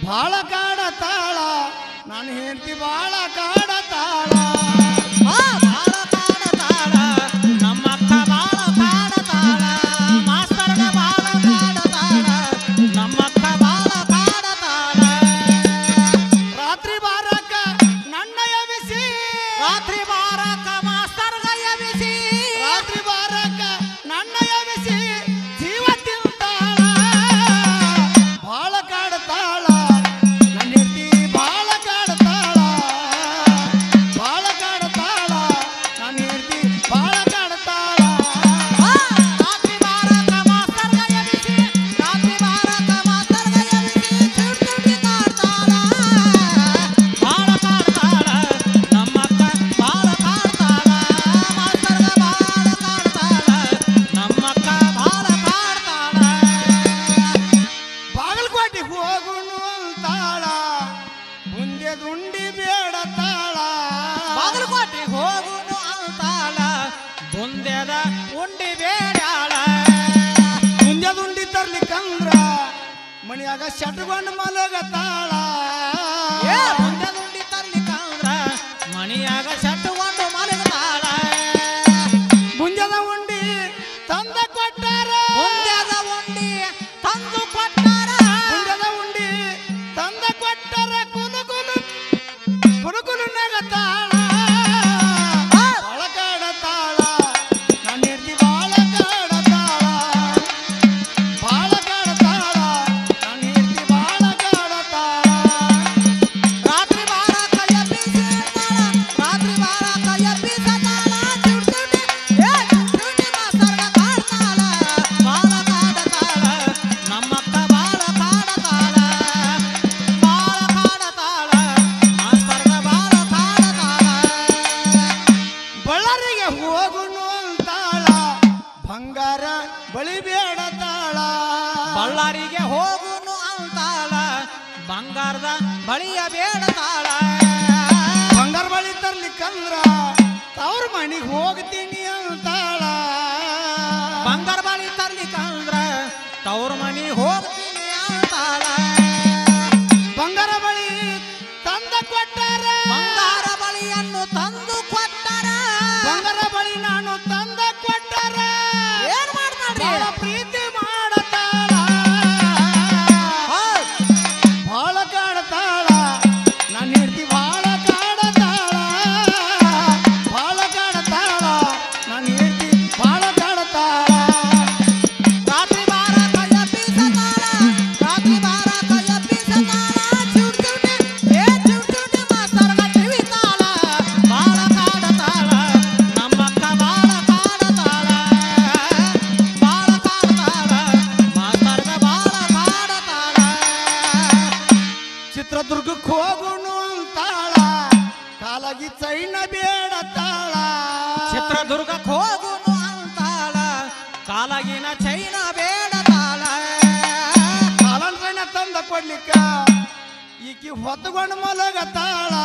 ಬಾಳ ಕಾಡತಾಳ ನಾನು ಹೆಂಡತಿ ಬಾಳ ಕಾಡತಾಳ ಆ ಬಾಳ ಕಾಡತಾಳ ನಮ್ಮಕ್ಕ ಬಾಳ ಕಾಡತಾಳ ಮಾಸ್ತರ್ಗ ಬಾಳ ಕಾಡತಾಳ ನಮ್ಮಕ್ಕ ಬಾಳ ಕಾಡತಾಳ ರಾತ್ರಿ ಬಾರಕ ನನ್ನ ಎಬಿಸಿ ರಾತ್ರಿ ಬಾರಕ ಮಾಸ್ತರ್ಗ ಎಬಿಸಿ ರಾತ್ರಿ ಬಾರಕ ನನ್ನ ಎಬಿಸಿ ಜೀವ ತಿಂತಾಳ ಬಾಳ ಕಾಡತಾಳ ನನ್ನ ಹೆಂಡತಿ ಬಾಳ ಕಾಡತಾಳ ಬಾಳ ಕಾಡತಾಳ ನನ್ನ ಹೆಂಡತಿ ಬಾಳ ಕಾಡತಾಳ ಆ ರಾತ್ರಿ ಬಾರಕ ಮಾಸ್ತರ್ಗ ಎಬಿಸಿ ರಾತ್ರಿ ಬಾರಕ ಮಾಸ್ತರ್ಗ ಎಬಿಸಿ ಚುಟ್ಟಿ ಕಾಡ್ತಾಳ ಬಾಳ ಕಾಡ್ತಾಳ ನಮ್ಮಕ್ಕ ಬಾಳ ಕಾಡ್ತಾಳ ಮಾಸ್ತರ್ಗ ಬಾಳ ಕಾಡ್ತಾಳ ನಮ್ಮಕ್ಕ ಬಾಳ ಕಾಡ್ತಾಳ ಬಾಗಲಕೋಟೆ ಹೋಗುನು ಅಂತಾಳ ಮುಂದೆ ದುಂಡಿ ಬೇಡತಾಳ ಬಾಗಲಕೋಟೆ ಹೋಗುನು ಅಂತಾಳ ಮುಂದೆದ ಉಂಡಿ ಬೇಡಾಳ ಮುಂದೆ ದುಂಡಿ ತರ್ಲಿಕ್ಕಂದ್ರ ಮನ್ಯಾಗ ಶಟ್ಗೊಂಡು ಮಲಗತಾಳ ಏ ಮುಂದೆ ಉಂಡಿ ತರ್ಲಿಕ್ಕಂದ್ರ ಮಣಿಯಾಗ ಸಟ್ಟುಕೊಂಡು ಮಲಗ್ತಾಳ ಮುಂಜಾದ ಉಂಡಿ ತಂದ ಕೊಟ್ಟಾರ ಮುಂದೆದ ಉಂಡಿ ತಂದು ಕೊಟ್ಟಾರ ಮುಂಜಾದ ಉಂಡಿ ತಂದ ಕೊಟ್ಟಾರ ಕುಲು ಕುಲು ಕುಲು ಕುಲು ನಗತಾಳ ಬಾಳ ಕಾಡತಾಳ ನನ್ನ ಹೆಂಡತಿ ಬಾಳ ಕಾಡತಾಳ ಬಾಳ ಕಾಡತಾಳ ನನ್ನ ಹೆಂಡತಿ ಬಾಳ ಕಾಡತಾಳ ರಾತ್ರಿ ಬಾರ ಕೈಯ ಬೀಸಿರ್ತಾಳ ರಾತ್ರಿ ಬಾರ ಕೈಯ ಬೀಸತಾಳ ಚುಟ್ ಚುಟಿ ಏ ಚುಟಿ ಮಾಸ್ತರ್ಗ ಕಾಡ್ತಾಳ ಬಾಳ ಕಾಡತಾಳ ನಮ್ಮಕ್ಕ ಬಾಳ ಕಾಡತಾಳ ಬಾಳ ಕಾಡತಾಳ ಮಾಸ್ತರ್ಗ ಬಾಳ ಕಾಡತಾಳ ಬಳ್ಳಾರಿಗೆ ಹೋಗುನು ಅಂತಾಳ ಬಂಗಾರ ಬಳಿ ಬೇಡತಾಳ ಬಳ್ಳಾರಿಗೆ ಹೋಗುನು ಅಂತಾಳ ಬಂಗಾರದ ಬಳಿಯ ಬೇಡತಾಳ ಬಂಗಾರ ಬಳಿ ತರ್ಲಿಕ್ಕಂದ್ರ ತವ್ರ ಮನಿಗೆ ಹೋಗ್ತೀನಿ ಅಂತಾಳ ಬಂಗಾರ ಬಳಿ ತರ್ಲಿಕ್ಕಂದ್ರ ತವ್ರ ಮನಿ ಹೋಗ್ತೀನಿ ಅಂತಾಳ ಬಂಗಾರ ಬಳಿ ತಂದ ಕೊಟ್ಟಾರ ಬಂಗಾರ ಬಳಿಯನ್ನು ತಂದು ಕೊಟ್ಟರ ಬಂಗಾರ ಬಳಿ ನಾನು ತಂದ ಕೊಟ್ಟಾರ ಏನ್ ಮಾಡ್ತಾಳ್ರಿ ಬಾಳ ಪ್ರೀತಿ ಮಾಡತಾಳ ಹೌದ್. ಬಾಳ ಕಾಡತಾಳ ನನ್ನ ಹೆಂಡತಿ ಬಾಳ ಕಾಡತಾಳ ಬಾಳ ಕಾಡತಾಳ ನನ್ನ ಹೆಂಡತಿ ಬಾಳ ಕಾಡತಾಳ ರಾತ್ರಿ ಬಾರ ಕೈಯ ಬೀಸತಾಳ ರಾತ್ರಿ ಬಾರ ಕೈಯ ಬೀಸತಾಳ ಚುಟ್ ಚುಟಿ ಏ ಚುಟ್ ಚುಟಿ ಮಾಸ್ತರ್ಗ ತಿವಿತಾಳ ಬಾಳ ಕಾಡತಾಳ ನಮ್ಮಕ್ಕ ಬಾಳ ಕಾಡತಾಳ ಬಾಳ ಕಾಡತಾಳ ಮಾಸ್ತರ್ಗ ಬಾಳ ಕಾಡತಾಳ ಚಿತ್ರದುರ್ಗಕ್ಕೆ ಹೋಗುನು ಅಂತಾಳ ಕಾಲಾಗಿ ಚೈನ ಬೇಡತಾಳ ಚಿತ್ರದುರ್ಗಕ್ಕೆ ಹೋಗುನು ಅಂತಾಳ ಕಾಲಾಗಿನ ಚೈನ ಬೇಡತಾಳ ಕಾಲನ್ ಚೈನ ತಂದ ಕೊಡ್ಲಿಕ್ಕ ಈಕಿ ಹೊತ್ತುಕೊಂಡು ಮಲಗತಾಳ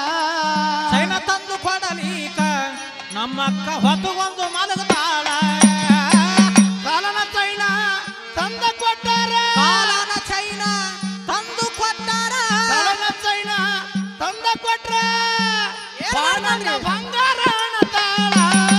ಚೈನ ತಂದು ಕೊಡಲೀಕ ನಮ್ಮಕ್ಕ ಹೊತ್ತುಗೊಂದು ಮಲಗುತ್ತಾಳ ಕಾಲನ ಚೈನ ತಂದ ಕೊಟ್ಟಾರ ಕಾಲನ ಚೈನ ತಂದು ಕೊಟ್ಟಾರ ಕಾಲನ ಚೈನ ತಂದ ಕೊಟ್ರ ಏನ್ ಬಾಳನ್ನ ಮಾಡ್ತಾಳ್ರಿ? ಬಂಗಾರ ಅಣತಾಳ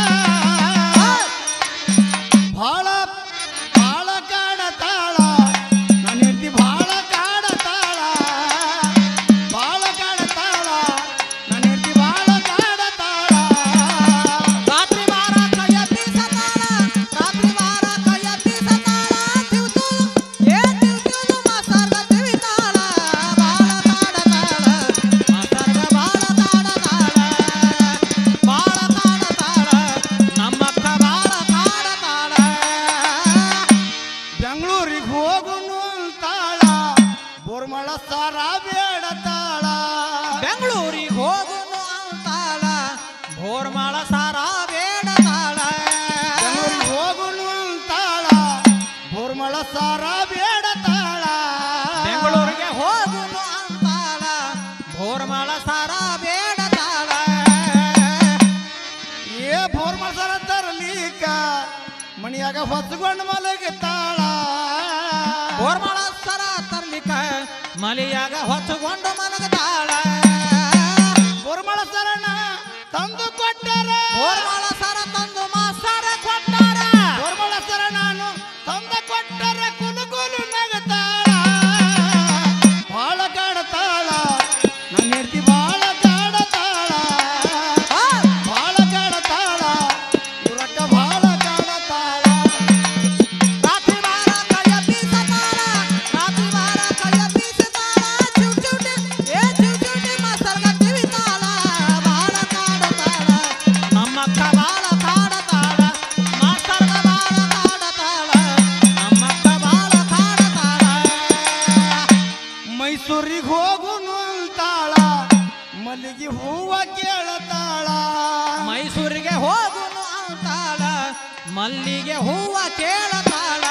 ಭಾಳ ಭಾಳ ಕಾಡತಾಳ ನನ್ನ ಹೆಂಡತಿ ಭಾಳ ಕಾಡತಾಳ ಭಾಳ ಕಾಡತಾಳ ನನ್ನ ಹೆಂಡತಿ ಭಾಳ ಕಾಡತಾಳ ರಾತ್ರಿ ಬಾರ ಕೈಯ ಬೀಸತಾಳ ರಾತ್ರಿ ಬಾರ ಕೈಯ ಬೀಸತಾಳ ತಿವ್ತು ಏ ತಿವ್ತು ಮಾಸ್ತರ್ಗ ತಿವಿತಾಳ ಬಾಳ ಕಾಡತಾಳ ಮಾಸ್ತರ್ಗ ಬಾಳ ಕಾಡತಾಳ ಬಾಳ ಕಾಡತಾಳ ನಮ್ಮಕ್ಕ ಬಾಳ ಕಾಡತಾಳ ಬೆಂಗಳೂರಿಗೆ ಹೋಗುನು ಅಂತಾಳ ಬೋರ್ಮಳ ಸಾರ ಬೇಡತಾಳ ಬೆಂಗಳೂರಿಗೆ ಹೋಗುನು ಅಂತಾಳ ಬೋರ್ಮಾಳ ಸಾರ ಬೇಡತಾಳ ಬೆಂಗಳೂರಿಗೆ ಹೋಗುನು ಅಂತಾಳ ಬೋರ್ಮಳ ಸಾರ ಬೇಡತಾಳ ಬೆಂಗಳೂರಿಗೆ ಹೋಗುನು ಅಂತಾಳ ಬೋರ್ಮಾಳ ಸಾರ ಬೇಡತಾಳ ಏ ಬೋರ್ಮಳ ಸಾರ ತರಲಿಕ್ಕ ಮನಿಯಾಗ ಹೊತ್ಕೊಂಡು ಮಲಗುತ್ತಾಳ ಬೋರ್ಮಾಳ ಸರ ತರ್ಲಿ ಮಾಡ್ಲಿಕ್ಕ ಮಲಿಯಾಗ ಹೊಚ್ಚುಕೊಂಡು ಮಲಗತಾಳ ಬೋರ್ಮಳ ಸರಣ ತಂದು ಕೊಟ್ಟರ ಬೋರ್ಮಾಳ ಸರ ತಂದು ಮಾಸ್ತರ ಕೊಟ್ಟಾರ ಬೋರ್ಮಳ ಸರಣನು ತಂದ ಕೊಟ್ಟರ ಕುಲು ಕುಲು ನಗತಾಳ ಬಾಳ ಕಾಡತಾಳ ನನ್ನ ಹೆಂಡತಿ ಬಾಳ ಕಾಡತಾಳ ಆ, ಬಾಳ ಕಾಡತಾಳ ಇವ್ರಕ್ಕ ಬಾಳ ಕಾಡತಾಳ ರಾತ್ರಿ ವಾರ ಕೈಯ ಬೀಸತಾಳ ರಾತ್ರಿ ವಾರ ಕೈಯ ಬೀಸತಾಳ ಚುಟ್ ಚುಟಿ ಏ ಚುಟ್ ಚುಟಿ ಮಾಸ್ತರ್ಗ ತಿವಿತಾಳ ಬಾಳ ಕಾಡತಾಳ ನಮ್ಮಕ್ಕ ಬಾಳ ಕಾಡತಾಳ ಮಾಸ್ತರ್ಗ ಬಾಳ ಕಾಡತಾಳ ನಮ್ಮಕ್ಕ ಬಾಳ ಕಾಡತಾಳ ಮೈಸೂರಿಗೆ ಹೋಗುನು ಅಂತಾಳ ಮಲ್ಲಿಗೆ ಹೂವ ಕೇಳತಾಳ ಮೈಸೂರಿಗೆ ಹೋಗುನು ಅಂತಾಳ ಮಲ್ಲಿಗೆ ಹೂವ ಕೇಳತಾಳ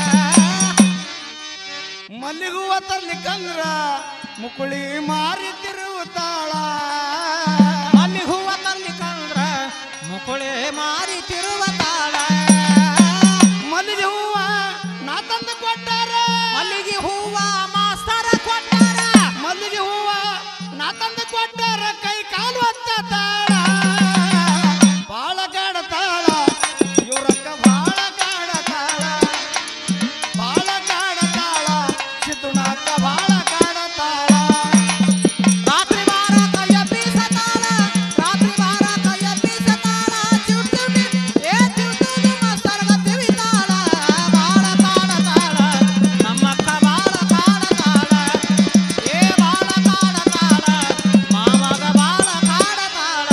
ಮಲ್ಲಿಗೆ ಹೂವ ತರ್ಲಿಕ್ಕಂದ್ರ ಮುಕುಳಿ ಮಾರಿ ತಿರುವುತ್ತಾಳ ಮಲ್ಲಿ ಹೂವ ತರ್ಲಿಕ್ಕಂದ್ರ ಮುಕುಳೆ ಮಾರಿ ತಿರುವತಾಳ ಮಲ್ಲಿಗೆ ಹೂವ ನಾ ತಂದು ಕೊಟ್ಟಾರ ಮಲ್ಲಿಗೆ ಹೂವ ಮಾಸ್ತರ ಕೊಟ್ಟಾರ ಮಲ್ಲಿಗೆ ಹೂವ ನಾ ತಂದು ಕೊಟ್ಟಾರ ಕೈ ಕಾಲು ಹತ್ತತಾಳ ಬಾಳ ಕಾಡತಾಳ ಇವ್ರಕ್ಕ ಬಾಳ ಕಾಡತಾಳ ಬಾಳ ಕಾಡತಾಳ ಸಿದ್ದುನಾಕ ಬಾಳ ಕಾಡತಾಳ ರಾತ್ರಿ ವಾರ ಕೈಯ ಬೀಸತಾಳ ರಾತ್ರಿ ವಾರ ಕೈಯ ಬೀಸತಾಳ ಚುಟ್ ಚುಟಿ ಏ ಚುಟುದು ಮಾಸ್ತರ್ಗ ತಿವಿತಾಳ ಬಾಳ ಕಾಡತಾಳ ನಮ್ಮಕ್ಕ ಬಾಳ ಕಾಡತಾಳ ಏ ಬಾಳ ಕಾಡತಾಳ ಮಾವಾಗ ಬಾಳ ಕಾಡತಾಳ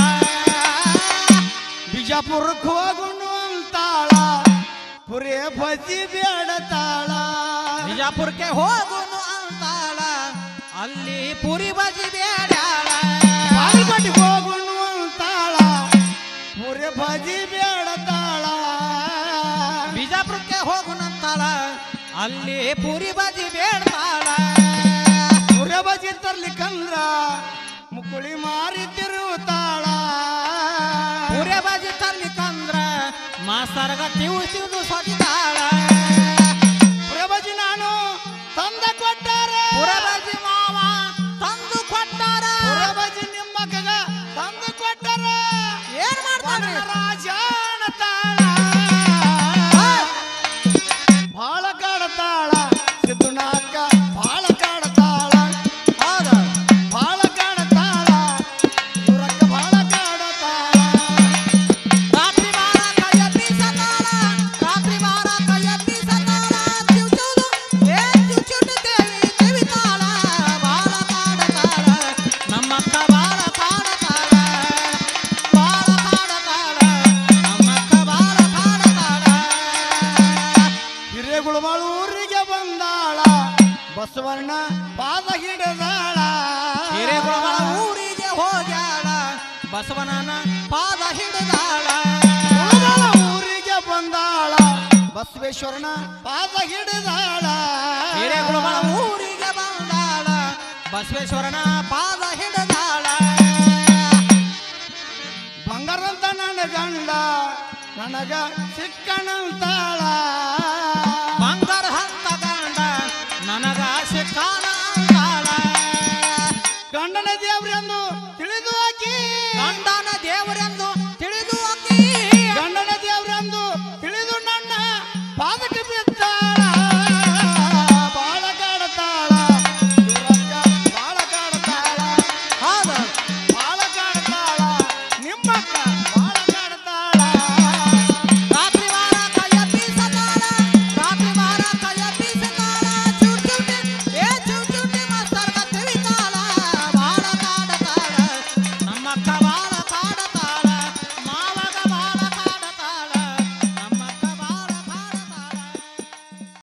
ಬಿಜಾಪುರಕ್ಕೆ ಹೋಗುನು ಅಂತಾಳ ಪುರೇ ಭಜಿ ಬೇಡತಾಳ ಬಿಜಾಪುರಕ್ಕೆ ಹೋಗುನು ಅಂತಾಳ ಅಲ್ಲಿ ಪುರಿ ಬಜಿ ಬೇಡ್ಯಾಳ ಬಾಗಲಕೋಟೆಗೆ ಹೋಗುನು ಅಂತಾಳ ಪುರೇ ಭಜಿ ಬೇಡತಾಳ ಬಿಜಾಪುರಕ್ಕೆ ಹೋಗುನಂತಾಳ ಅಲ್ಲಿ ಪುರಿ ಬಜಿ ಬೇಡ್ತಾಳ ಪುರೇ ಭಜಿ ತರ್ಲಿಕ್ಕಂದ್ರ ಮುಕುಳಿ ಮಾರಿ ತಿರುವುತ್ತಾಳ ಪುರಿ ಬಜಿ ತರ್ಲಿಕ್ಕಂದ್ರ ಮಾಸ್ತರ್ಗ ತಿವು ತಿವು ಸೊಡಿತಾಳ ಪುರೇ ಭಜಿ ನಾನು ತಂದ ಕೊಟ್ಟಾರ ಪುರಿ ಬಜಿ ಮಾವ ತಂದು ಕೊಟ್ಟಾರ ಪುರೇ ಭಜಿ ನಿಮ್ಮ ಕಗ ತಂದು ಕೊಟ್ಟಾರ ಏನ್ ಮಾಡ್ತಾನೆ ರಾಜಾಣತಾಳ ಬಾಳ ಕಾಡತಾಳ ಸಿದ್ದುನಾಕ ಬಾಳ ಕಾಡತಾಳ ಹೌದ ಬಾಳ ಕಾಡತಾಳ ಇವ್ರಕ್ಕ ಬಾಳ ಕಾಡತಾಳ ರಾತ್ರಿ ವಾರ ಕೈಯ ಬೀಸತಾಳ ರಾತ್ರಿ ವಾರ ಕೈಯ ಬೀಸತಾಳ ಚಿವ್ ಚಿವ್ದು ಏ ಚಿವ್ ಚಿವ್ದು ದೇವಿ ತಿವಿತಾಳ ಬಾಳ ಕಾಡತಾಳ ನಮ್ಮಕ್ಕ ಬಾಳ ಕಾಡತಾಳ ಬಾಳ ಕಾಡತಾಳ ನಮ್ಮಕ್ಕ ಬಾಳ ಕಾಡತಾಳ ಹಿರೇಗುಳಮಾಳು ಊರಿಗೆ ಬಂದಾಳ ಬಸವಣ್ಣ ಪಾದ ಹಿಡದಾಳ ಹಿರೇಗುಳಗಳ ಊರಿಗೆ ಹೋಗ್ಯಾಳ ಬಸವನನ ಪಾದ ಹಿಡಿದಾಳ ಗುಳಮಾಳ ಊರಿಗೆ ಬಂದಾಳ ಬಸವೇಶ್ವರನ ಪಾದ ಹಿಡದಾಳ ಹಿರೇಗುಳಗಳ ಊರಿಗೆ ಬಂದಾಳ ಬಸವೇಶ್ವರನ ಪಾದ ಹಿಡಿದಾಳ ಬಂಗಾರಂತ ನನ್ನ ಗಂಡ ನನಗ ಸಿಕ್ಕಣಂತಾಳ ಬಂಗಾರ ಹಂತ ಗಂಡ ನನಗ ಸಿಕ್ಕಾನ ಅಂತಾಳ ಗಂಡನ ದೇವ್ರೆಂದು ತಿಳಿದು ಆಕಿ ಗಂಡನ ದೇವರೆಂದು